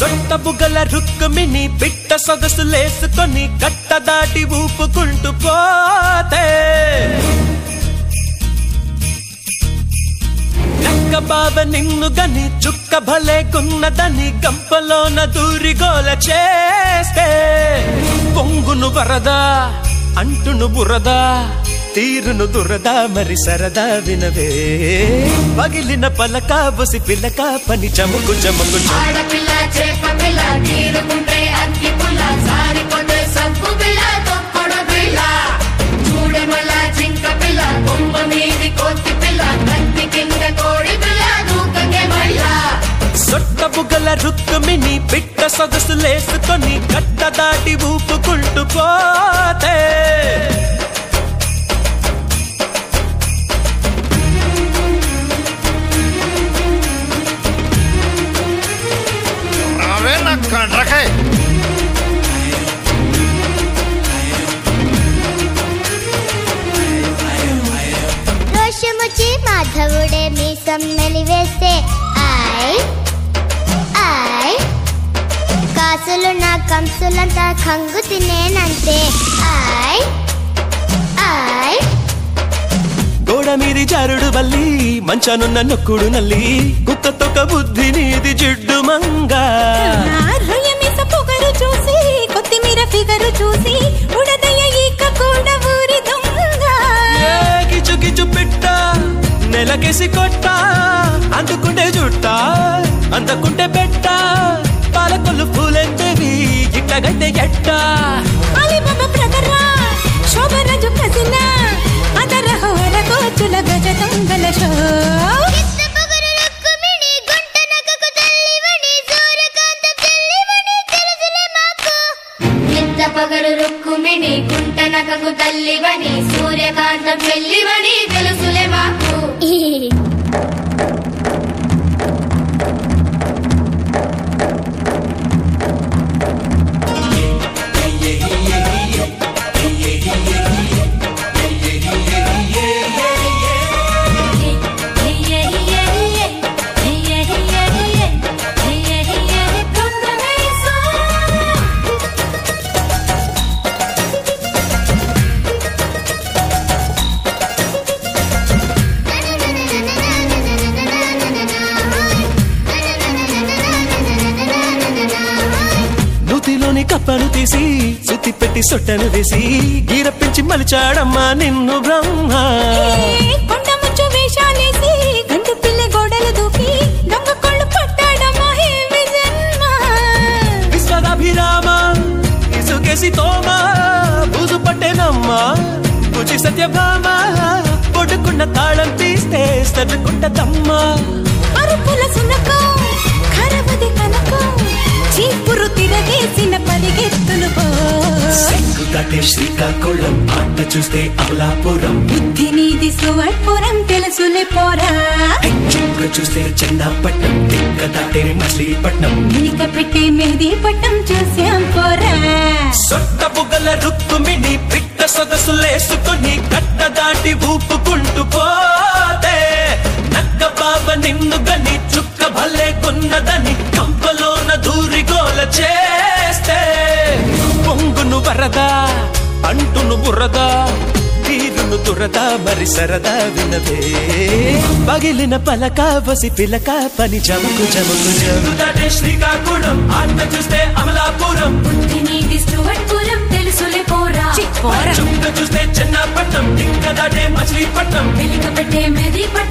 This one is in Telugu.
సొట్ట బుగ్గల రుక్కుమిని పిట్ట సొగసు లేసుకొని కట్ట దాటి ఊపుకుంటూ పోతే నక్క బాబ నిన్ను గని చుక్క భలే గున్నదని గంపలోన దూరి గోల చేస్తే పొంగును వరదా అంటును బురదా తీరును దురదా మరి సరదా వినవే పగిలిన పలక బుసి పిల్లక పని చముకు చముకు చముకు. ఆడపిల్ల చేప పిల్ల తీరుకుంటే అగ్గి పుల్ల సారిపోతే సబ్బు పిల్ల తొక్కడు పిల్ల చూడమల్ల జింక పిల్ల కొమ్మ మీది కోతి పిల్ల కత్తి కింద కోడి పిల్ల దూకంగే మళ్ళా సొట్ట బుగ్గల రుక్కుమిని పిట్ట సొగసు లేసుకొని కట్ట దాటి ఊపుకుంటూ పోతే అవే నా కండ్రకాయ రోషముచి మాధవుడే మీసం మెలివేస్తే ఆయ్ ఆయ్ కాసులు నా కంసులంతా కంగు తినేనంతే ఆయ్ ఆయ్ గోడ మీది జారుడు బల్లి మంచానున్న నొక్కుడు నల్లి కుక్క తొక్క బుద్ధి నీది జిడ్డు మంగా రొయ్యమీస పొగరు చూసి కొత్తిమీర ఫిగరు చూసి ఉడదయ్య ఈక కూడా ఊరి దొంగ ఏ గిచు గిచు పిట్ట నెలకేసి కొట్ట అందుకుంటే జుట్ట అందుకుంటే పెట్ట పాలకొల్లు పూలెంతవి ఇట్టగైతే ఎట్ట అలీబాబా బ్రదరా శోభరాజు కసినా అదర హోర కోచుల గజ దొంగల షో చిత్త పొగరు రుక్కుమిణి గుంట నగకు తల్లివని సూర్యకాంతం చెల్లివని తెలుసులే మాకు ఇంత పగరు రుక్కుమిని కుంట నకకు తల్లివని సూర్యకాంతం చెల్లివని తెలుసులే మాకు నూతిలోని కప్పను తీసి సుత్తి పెట్టి సొట్టను వేసి గీర పెంచి మలిచాడమ్మా నిన్ను బ్రహ్మ కొండ ముచ్చు వేషాలేసి గంటు పిల్ల గోడలు దూకి దొంగ కొళ్ళు పట్టాడమ్మా హే విజన్మ విశ్వదాభిరామ ఇసుకేసి తోమ బూజు పట్టేనమ్మా పూచి సత్యభామ కొడుకున్న తాళం తీస్తే సర్దుకుంటదమ్మా అరుపుల సునకం ఖరవది కనకం చీపురు తిరగేసిన పరిగెత్తులు పో దాటే శ్రీకాకుళం ఆట చూస్తే అమలాపురం బుద్ధి నీది సువర్పురం తెలుసులే పోరా చుక్క చూస్తే చెన్నాపట్నం తిక్క దాటే మచిలీపట్నం నీక పెట్టే మెహదీ పట్టం చూసాం పోరా సొట్ట బుగ్గల రుక్కుమిని పిట్ట సొగసు లేసుకొని కట్ట దాటి ఊపుకుంటూ పోతే నక్క బాబ నిన్ను గని చుక్క భలే కొన్నదని కంపలోన దూరి గోల చేస్తే పొంగును వరదా అంటును బురదా తీరును దురదా మరి సరదా వినవే పగిలిన పలక వసి పిలక పని చముకు చముకు చము దాటే శ్రీకాకుళం ఆట చూస్తే అమలాపురం బుద్ధి నీది స్టువర్ట్పురం తెలుసులే పోరా పోరా చుక్క చూస్తే చెన్నాపట్నం ఇంకా దాటే మచిలీపట్నం వెలిక పెట్టే మెది